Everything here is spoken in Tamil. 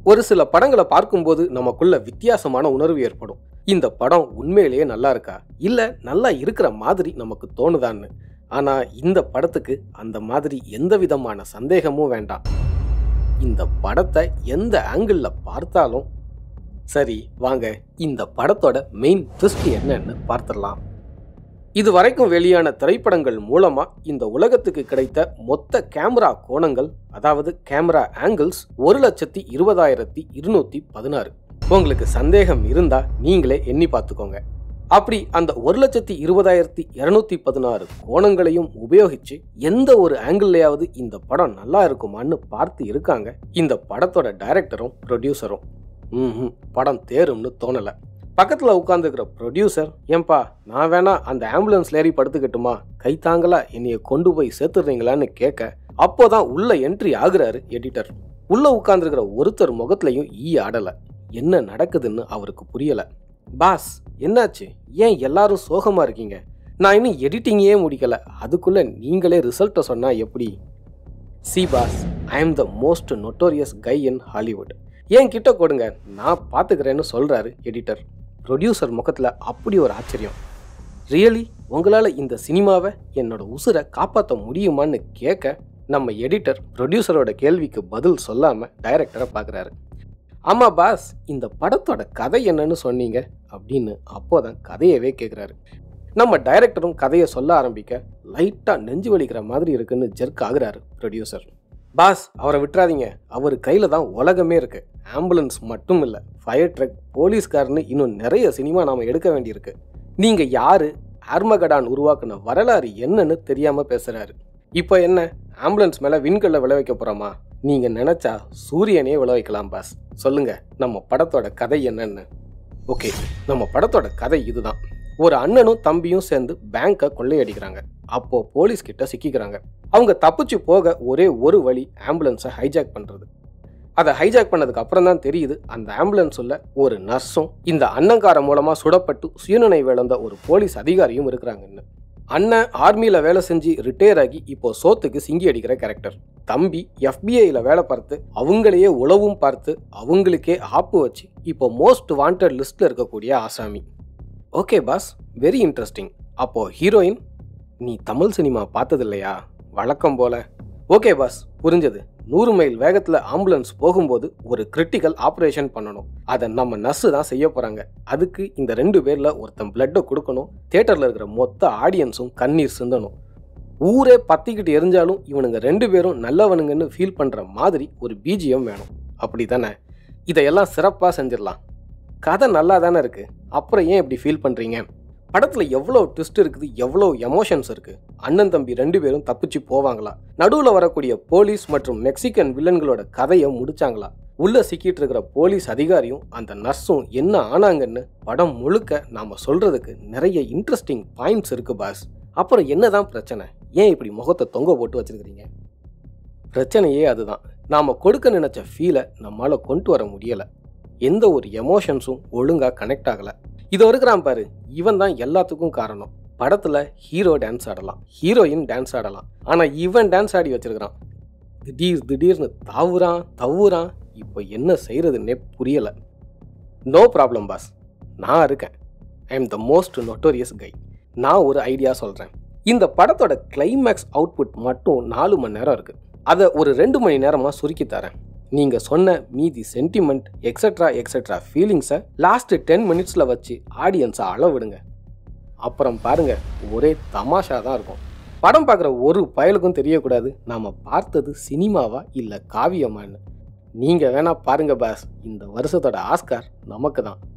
ஒரு சில படங்களை பார்க்கும்போது நமக்குள்ள வித்தியாசமான உணர்வு ஏற்படும் இந்த படம் உண்மையிலேயே நல்லா இருக்கா இல்ல நல்லா இருக்கிற மாதிரி நமக்கு தோணுதான்னு ஆனா இந்த படத்துக்கு அந்த மாதிரி எந்த விதமான சந்தேகமும் வேண்டாம் இந்த படத்தை எந்த ஆங்கிள் பார்த்தாலும் சரி வாங்க இந்த படத்தோட மெயின் ட்விஸ்ட் என்னன்னு பார்த்துடலாம் இது வரைக்கும் வெளியான திரைப்படங்கள் மூலமா இந்த உலகத்துக்கு கிடைத்த மொத்த கேமரா கோணங்கள் அதாவது கேமரா ஆங்கிள்ஸ் ஒரு லட்சத்தி இருபதாயிரத்தி இருநூத்தி பதினாறு உங்களுக்கு சந்தேகம் இருந்தா நீங்களே எண்ணி பார்த்துக்கோங்க அப்படி அந்த ஒரு லட்சத்தி இருபதாயிரத்தி இருநூத்தி பதினாறு கோணங்களையும் உபயோகிச்சு எந்த ஒரு ஆங்கிள்லையாவது இந்த படம் நல்லா இருக்குமான்னு பார்த்து இருக்காங்க இந்த படத்தோட டைரக்டரும் ப்ரொடியூசரும் ம் படம் தேரும்னு தோணலை பக்கத்தில் உட்காந்துக்கிற ப்ரொடியூசர் ஏன்பா நான் வேணா அந்த ஆம்புலன்ஸ்ல ஏறி படுத்துக்கட்டுமா கைத்தாங்களா என்னைய கொண்டு போய் சேர்த்துடுறீங்களான்னு கேட்க அப்போதான் உள்ள என்ட்ரி ஆகுறாரு எடிட்டர் உள்ள உட்காந்துருக்கிற ஒருத்தர் முகத்துலையும் ஈ ஆடலை என்ன நடக்குதுன்னு அவருக்கு புரியல பாஸ் என்னாச்சு ஏன் எல்லாரும் சோகமா இருக்கீங்க நான் இன்னும் எடிட்டிங்கே முடிக்கல அதுக்குள்ள நீங்களே ரிசல்ட்டை சொன்னா எப்படி சி boss I am the most notorious guy in Hollywood என் கிட்ட கொடுங்க நான் பார்த்துக்கிறேன்னு சொல்றாரு எடிட்டர் ப்ரொடியூசர் முகத்தில் அப்படி ஒரு ஆச்சரியம் ரியலி உங்களால் இந்த சினிமாவை என்னோட உசுரை காப்பாற்ற முடியுமான்னு கேட்க நம்ம எடிட்டர் ப்ரொடியூசரோட கேள்விக்கு பதில் சொல்லாமல் டைரக்டரை பார்க்குறாரு ஆமாம் பாஸ் இந்த படத்தோட கதை என்னன்னு சொன்னீங்க அப்படின்னு அப்போதான் கதையவே கேட்குறாரு நம்ம டைரக்டரும் கதையை சொல்ல ஆரம்பிக்க லைட்டாக நெஞ்சு வலிக்கிற மாதிரி இருக்குன்னு ஜெர்க் ஆகுறாரு ப்ரொடியூசர் பாஸ் அவரை விட்டுறாதீங்க அவர் கையில் தான் உலகமே இருக்கு ஆம்புலன்ஸ் மட்டும் இல்லை ஃபயர் ட்ரக் போலீஸ்காரன்னு இன்னும் நிறைய சினிமா நாம் எடுக்க வேண்டியிருக்கு நீங்கள் யாரு ஆர்மகடான் உருவாக்குன வரலாறு என்னன்னு தெரியாமல் பேசுகிறாரு இப்போ என்ன ஆம்புலன்ஸ் மேலே விண்கல்ல விளை வைக்க போகிறோமா நீங்கள் நினச்சா சூரியனே விளை வைக்கலாம் பாஸ் சொல்லுங்க நம்ம படத்தோட கதை என்னன்னு ஓகே நம்ம படத்தோட கதை இதுதான் ஒரு அண்ணனும் தம்பியும் சேர்ந்து பேங்கை கொள்ளையடிக்கிறாங்க அப்போ போலீஸ் கிட்ட சிக்கிக்கிறாங்க அவங்க தப்பிச்சு போக ஒரே ஒரு வழி ஆம்புலன்ஸை ஹைஜாக் பண்றது அதை ஹைஜாக் பண்ணதுக்கு அப்புறம் தான் தெரியுது அந்த ஆம்புலன்ஸ் உள்ள ஒரு நர்ஸும் இந்த அன்னங்கார மூலமா சுடப்பட்டு சுயநினைவு இழந்த ஒரு போலீஸ் அதிகாரியும் இருக்கிறாங்கன்னு அண்ணன் ஆர்மியில் வேலை செஞ்சு ரிட்டையர் ஆகி இப்போ சோத்துக்கு சிங்கி அடிக்கிற கேரக்டர் தம்பி எஃபிஐயில் வேலை பார்த்து அவங்களையே உளவும் பார்த்து அவங்களுக்கே ஆப்பு வச்சு இப்போ மோஸ்ட் வாண்டட் லிஸ்ட்டில் இருக்கக்கூடிய ஆசாமி ஓகே பாஸ் வெரி இன்ட்ரெஸ்டிங் அப்போ ஹீரோயின் நீ தமிழ் சினிமா பார்த்தது இல்லையா வழக்கம் போல ஓகே பாஸ் புரிஞ்சது நூறு மைல் வேகத்தில் ஆம்புலன்ஸ் போகும்போது ஒரு கிரிட்டிக்கல் ஆப்ரேஷன் பண்ணணும் அதை நம்ம நர்ஸு தான் செய்ய போகிறாங்க அதுக்கு இந்த ரெண்டு பேரில் ஒருத்தன் பிளட்டை கொடுக்கணும் தேட்டரில் இருக்கிற மொத்த ஆடியன்ஸும் கண்ணீர் சிந்தணும் ஊரே பத்திக்கிட்டு எரிஞ்சாலும் இவனுங்க ரெண்டு பேரும் நல்லவனுங்கன்னு ஃபீல் பண்ணுற மாதிரி ஒரு பிஜிஎம் வேணும் அப்படி தானே இதையெல்லாம் சிறப்பாக செஞ்சிடலாம் கதை நல்லா தானே இருக்குது அப்புறம் ஏன் இப்படி ஃபீல் பண்ணுறீங்க படத்தில் எவ்வளோ ட்விஸ்ட் இருக்குது எவ்வளோ எமோஷன்ஸ் இருக்குது அண்ணன் தம்பி ரெண்டு பேரும் தப்பிச்சு போவாங்களா நடுவில் வரக்கூடிய போலீஸ் மற்றும் மெக்சிகன் வில்லன்களோட கதையை முடிச்சாங்களா உள்ள சிக்கிட்டு இருக்கிற போலீஸ் அதிகாரியும் அந்த நர்ஸும் என்ன ஆனாங்கன்னு படம் முழுக்க நாம சொல்றதுக்கு நிறைய இன்ட்ரெஸ்டிங் பாயிண்ட்ஸ் இருக்கு பாஸ் அப்புறம் என்னதான் பிரச்சனை ஏன் இப்படி முகத்தை தொங்க போட்டு வச்சிருக்கிறீங்க பிரச்சனையே அதுதான் நாம கொடுக்க நினைச்ச ஃபீலை நம்மால கொண்டு வர முடியல எந்த ஒரு எமோஷன்ஸும் ஒழுங்கா கனெக்ட் ஆகல இதோ இருக்கிறான் பாரு இவன் தான் எல்லாத்துக்கும் காரணம் படத்துல ஹீரோ டான்ஸ் ஆடலாம் ஹீரோயின் டான்ஸ் ஆடலாம் ஆனா இவன் டான்ஸ் ஆடி வச்சிருக்கிறான் திடீர் திடீர்னு தாவுறான் தவுறான் இப்போ என்ன செய்யறதுன்னே புரியல நோ ப்ராப்ளம் பாஸ் நான் இருக்கேன் I am the most notorious guy நான் ஒரு ஐடியா சொல்கிறேன் இந்த படத்தோட கிளைமேக்ஸ் அவுட்புட் மட்டும் நாலு மணி நேரம் இருக்குது அதை ஒரு ரெண்டு மணி நேரமாக சுருக்கி தரேன் நீங்கள் சொன்ன மீதி சென்டிமெண்ட் எக்ஸட்ரா எக்ஸட்ரா ஃபீலிங்ஸை லாஸ்ட் டென் மினிட்ஸில் வச்சு ஆடியன்ஸை அளவிடுங்க அப்புறம் பாருங்க ஒரே தமாஷா தான் இருக்கும் படம் பார்க்குற ஒரு பயலுக்கும் தெரியக்கூடாது நாம் பார்த்தது சினிமாவா இல்லை காவியமான்னு நீங்கள் வேணா பாருங்க பாஸ் இந்த வருஷத்தோட ஆஸ்கார் நமக்கு தான்